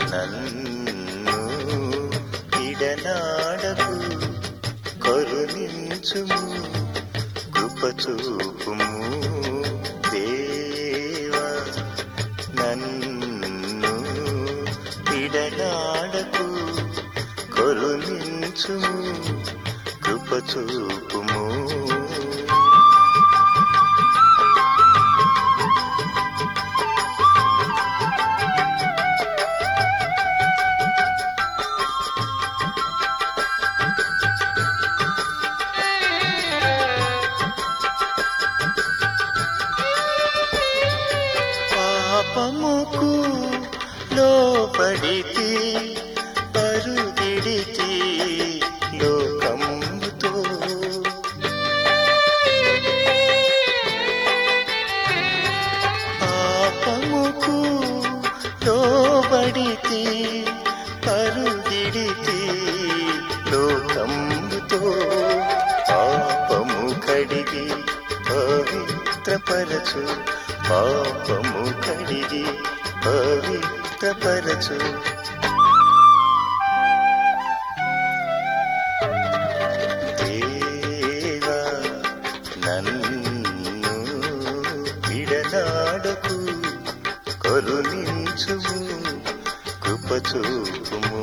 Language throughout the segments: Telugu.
నన్ను ఇడనాడకు కరుణించుము కృప చూపుము దేవా నన్ను ఇడనాడకు కరుణించుము కృప చూపుము పాపముకు లోపడితి పరుగిడితి లోకముతో పాపముకు లోబడితి పరుగిడితి లోకముతో పాపము కడిగి పవిత్రపరచు పాపము కడిగి పవిత్రపరచు దేవా నన్ను విడనాడకు కరుణించుము కృప చూపుము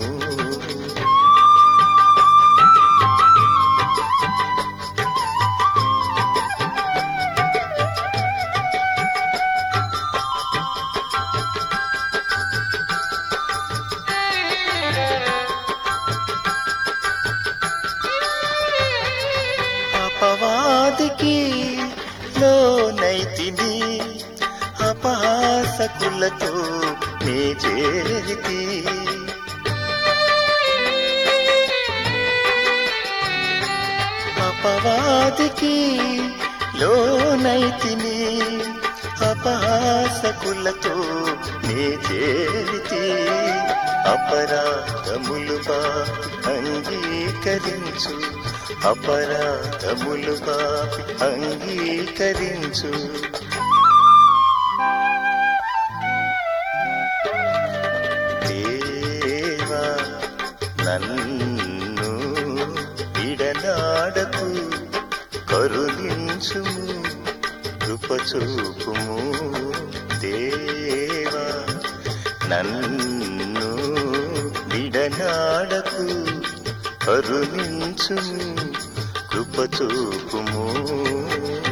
అపవాదికి లోనైతిని అపహాసకులతో నీ చేరితి అపవాదికి లోనైతిని అపహాసకులతో నీ చేరితి అపరాధములు బాపి అంగీకరించు అపరాధములు బాపి అంగీకరించు దేవా నన్ను ఇడనాడకు కరుణించుము కృప చూపుము దేవా నన్ను విడనాడకు కరుణించుము కృప చూపుము